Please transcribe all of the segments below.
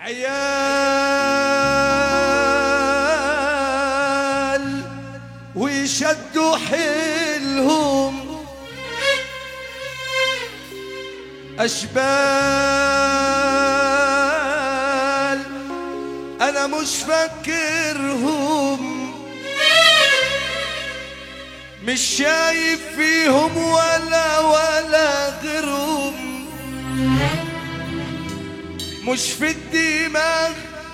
عيال ويشدوا حيلهم أشبال أنا مش فاكرهم مش شايف فيهم ولا ولا غيرهم مش في الدماغ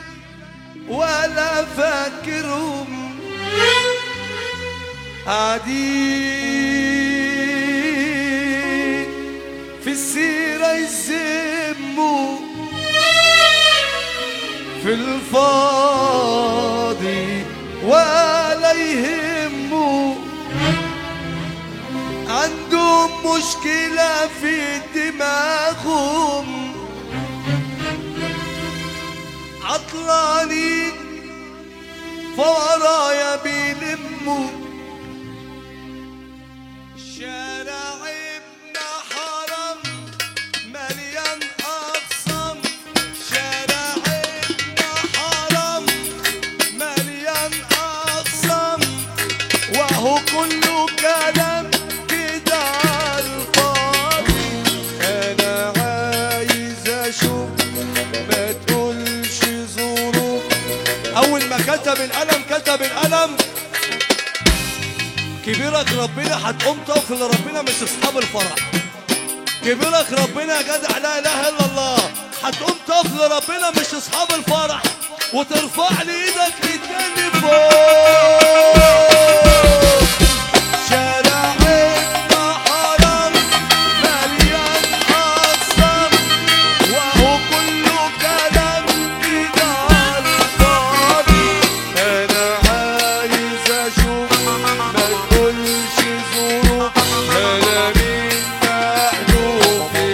ولا فاكرهم قاعدين في السيرة يزموا في الفاضي ولا يهموا عندهم مشكلة في دماغهم عطلانين فورايا بيلموا شارع ابن حرم مليان أقسام شارع ابن حرم مليان أقسام وهو كله كلام كده عالفاضي أنا عايز أشوف ما تقولش ظروف أول ما كتب القلم كتب القلم كبيرك ربنا هتقوم تقف لربنا مش اصحاب الفرح كبيرك ربنا يا جدع لا اله الا الله هتقوم تقف لربنا مش اصحاب الفرح وترفع لي ايدك للتاني فوق شارع ابن حرام مليان اقسام وهو كله كلام كده عالفاضي انا عايز اشوف ما تقولش ظروف انا مين محلوفي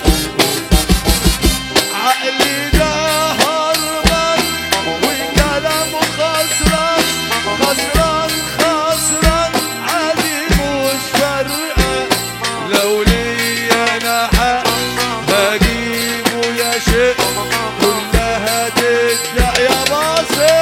عقلي ده هربان وكلامه خسران خسران خسران عادي مش فارقة لو ليا انا حق هجيبه يا شيخ كلها تبدأ يا باصر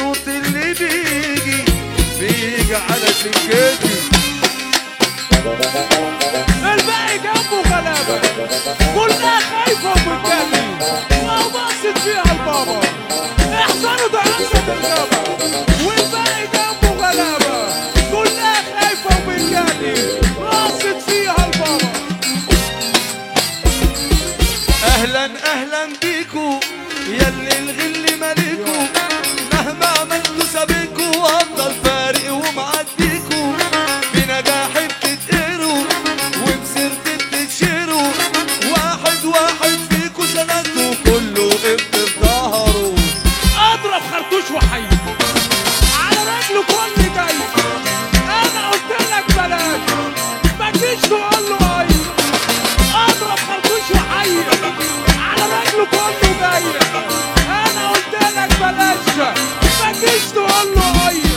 الصوت اللي بيجي بيجي على سكتي الباقي جنبه غلابة كلها خايفة وبتجري لو بصت فيها البابا احسنوا ده أسد الغابة والباقي جنبه غلابة كلها خايفة وبتجري بصت فيها البابا اهلا اهلا بيكو ياللي الغل مالكو مهما عملتوا سابقكو وافضل فارق ومعديكو بنجاح بتتقروا وبسرت بتتشروا واحد واحد فيكو سندكو كله قبط في ظهره اضرب خرطوش وحي على رجله كل جاي انا قلت لك بلاش ما تجيش تقول له اي اضرب خرطوش وحي على رجله كله جاي انا قلت لك بلاش ما تجيش تقول له اي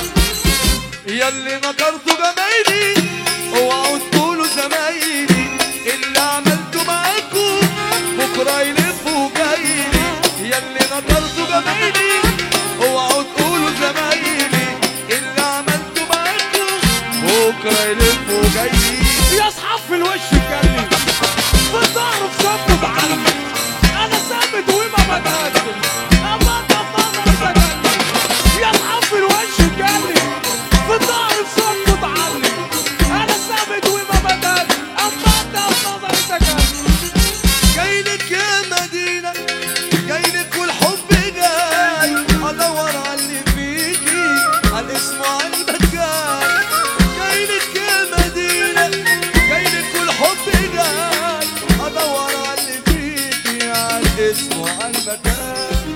ياللي نكرتوا جمايلي اوعوا تقولوا زمايلي اللي عملته معاكوا بكره يلفوا جايلي ياللي نكرتوا جمايلي اوعوا تقولوا زمايلي اللي عملته معاكوا بكره يلفوا جايلي يا اصحاب في الوش اتكلم في الظهر في صف بعلم انا ثابت وما بتهزم اما انت بنظر سكني يا اصحاب في الوش اتكلم في الظهر في صف بعلم انا ثابت وما بتهزم اما انت بنظر سكني جايلك يا مدينة جايلك والحب جاي ادور على اللي فيكي على الاسم وعلى المكان جايلك يا مدينة جايلك والحب جاي ادور على اللي فيكي على الاسم وعلى المكان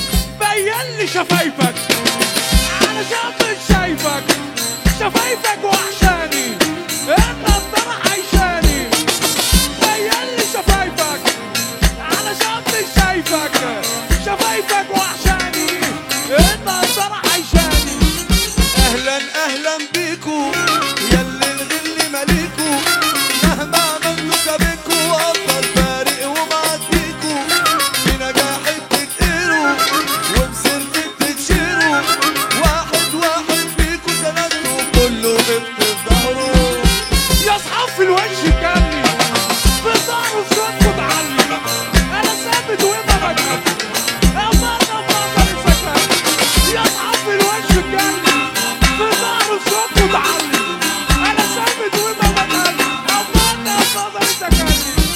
بين لي شفايفك علشان مش شايفك شفايفك وحشاني انت الطرح عيشاني بين لي شفايفك علشان مش شايفك شفايفك وحشاني انت الطرح عيشاني اهلا اهلا بيكو ياللي الغل مالكو مهما عملتوا سابقكو افضل فارق ومعديكو بنجاح بتتقروا وبسرت بتتشروا واحد واحد فيكو سندكو كله غبط في ظهره يا اصحاب في الوش كمي في الظهر وفي صدق تعلي انا ثابت وما بجري اما انا بقدر سكن يا اصحاب في الوش كمي في الظهر وفي صدق تعلي انا ثابت وما بجري اما انا بقدر سكن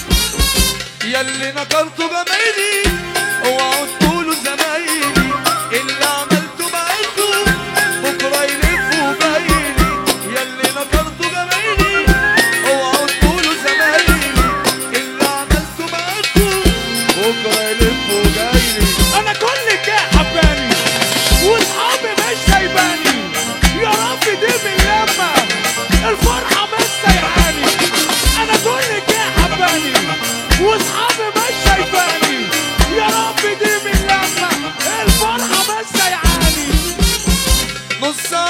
ياللي نكرتوا جمايلي اوعوا تقولوا زمايلي اللي عملته معاكوا بكره يلفوا جايلي ياللي نكرتوا جمايلي اوعوا تقولوا زمايلي اللي عملته معاكوا بكره يلفوا جايلي انا كل كده حباني واصحابي مش سايباني يا رب دي باللمه الفرحه مش سايعاني انا كل كده حباني واصحابي مش شايفاني يا رب دي باللمه الفرحه مش سايعاني نص